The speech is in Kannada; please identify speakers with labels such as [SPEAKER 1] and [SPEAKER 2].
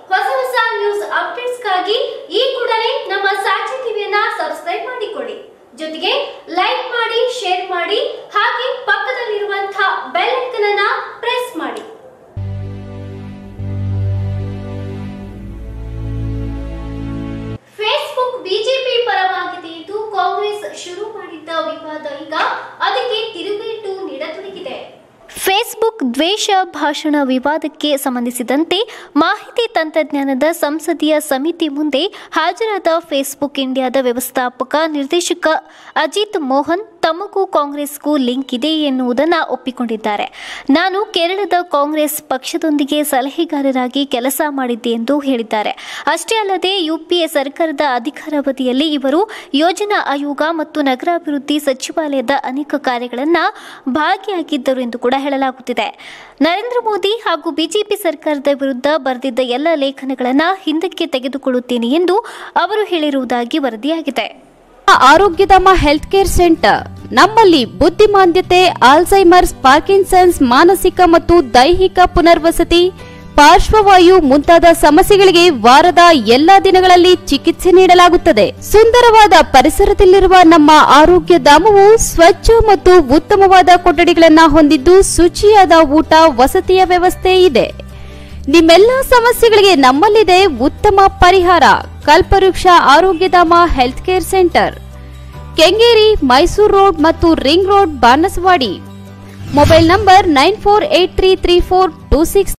[SPEAKER 1] ಹೊಸ ಹೊಸ ನ್ಯೂಸ್ ಅಪ್ಡೇಟ್ಸ್ಗಾಗಿ ಈ ಕೂಡಲೇ ನಮ್ಮ ಸಾಕ್ಷಿ ಟಿವಿಯನ್ನ ಸಬ್ಸ್ಕ್ರೈಬ್ ಮಾಡಿಕೊಳ್ಳಿ ಜೊತೆಗೆ ಲೈಕ್ ಮಾಡಿ ಶೇರ್ ಮಾಡಿ ಹಾಗೆ ಪಕ್ಕದಲ್ಲಿರುವಂತಹ ಬೆಲ್ ಐಕನ್ ಅನ್ನ ಪ್ರೆಸ್ ಮಾಡಿ ಫೇಸ್ಬುಕ್ ಬಿಜೆಪಿ ಪರವಾಗಿದೆ ಎಂದು ಕಾಂಗ್ರೆಸ್ ಶುರು ಮಾಡಿದ್ದ ವಿವಾದ ಈಗ ಅದಕ್ಕೆ ತಿರುಗೇಟು ನೀಡತೊಡಗಿದೆ ಫೇಸ್ಬುಕ್ ದ್ವೇಷ ಭಾಷಣ ವಿವಾದಕ್ಕೆ ಸಂಬಂಧಿಸಿದಂತೆ ಮಾಹಿತಿ ತಂತ್ರಜ್ಞಾನದ ಸಂಸದೀಯ ಸಮಿತಿ ಮುಂದೆ ಹಾಜರಾದ ಫೇಸ್ಬುಕ್ ಇಂಡಿಯಾದ ವ್ಯವಸ್ಥಾಪಕ ನಿರ್ದೇಶಕ ಅಜಿತ್ ಮೋಹನ್ ತಮಗೂ ಕಾಂಗ್ರೆಸ್ಗೂ ಲಿಂಕ್ ಇದೆ ಎನ್ನುವುದನ್ನು ಒಪ್ಪಿಕೊಂಡಿದ್ದಾರೆ ನಾನು ಕೇರಳದ ಕಾಂಗ್ರೆಸ್ ಪಕ್ಷದೊಂದಿಗೆ ಸಲಹೆಗಾರರಾಗಿ ಕೆಲಸ ಮಾಡಿದ್ದೆ ಎಂದು ಹೇಳಿದ್ದಾರೆ ಅಷ್ಟೇ ಅಲ್ಲದೆ ಯುಪಿಎ ಸರ್ಕಾರದ ಅಧಿಕಾರಾವಧಿಯಲ್ಲಿ ಇವರು ಯೋಜನಾ ಆಯೋಗ ಮತ್ತು ನಗರಾಭಿವೃದ್ಧಿ ಸಚಿವಾಲಯದ ಅನೇಕ ಕಾರ್ಯಗಳನ್ನು ಭಾಗಿಯಾಗಿದ್ದರು ಎಂದು ಕೂಡ ಹೇಳಲಾಗುತ್ತಿದೆ ನರೇಂದ್ರ ಮೋದಿ ಹಾಗೂ ಬಿಜೆಪಿ ಸರ್ಕಾರದ ವಿರುದ್ಧ ಬರೆದಿದ್ದ ಎಲ್ಲ ಲೇಖನಗಳನ್ನು ಹಿಂದಕ್ಕೆ ತೆಗೆದುಕೊಳ್ಳುತ್ತೇನೆ ಎಂದು ಅವರು ಹೇಳಿರುವುದಾಗಿ ವರದಿಯಾಗಿದೆ
[SPEAKER 2] ಆರೋಗ್ಯಧಾಮ ಹೆಲ್ತ್ ಕೇರ್ ಸೆಂಟರ್ ನಮ್ಮಲ್ಲಿ ಬುದ್ಧಿಮಾಂದ್ಯತೆ ಆಲ್ಝೈಮರ್ಸ್ ಪಾರ್ಕಿನ್ಸನ್ಸ್ ಮಾನಸಿಕ ಮತ್ತು ದೈಹಿಕ ಪುನರ್ವಸತಿ ಪಾರ್ಶ್ವವಾಯು ಮುಂತಾದ ಸಮಸ್ಯೆಗಳಿಗೆ ವಾರದ ಎಲ್ಲಾ ದಿನಗಳಲ್ಲಿ ಚಿಕಿತ್ಸೆ ನೀಡಲಾಗುತ್ತದೆ ಸುಂದರವಾದ ಪರಿಸರದಲ್ಲಿರುವ ನಮ್ಮ ಆರೋಗ್ಯ ಧಾಮವು ಸ್ವಚ್ಛ ಮತ್ತು ಉತ್ತಮವಾದ ಕೊಠಡಿಗಳನ್ನ ಹೊಂದಿದ್ದು ಶುಚಿಯಾದ ಊಟ ವಸತಿಯ ವ್ಯವಸ್ಥೆ ಇದೆ ನಿಮ್ಮೆಲ್ಲ ಸಮಸ್ಯೆಗಳಿಗೆ ನಮ್ಮಲ್ಲಿದೆ ಉತ್ತಮ ಪರಿಹಾರ Kalpavriksha Arogyadhama health care centre Kengeri Mysuru road ಮತ್ತು ring road Banasawadi mobile number nine four eight three three four two six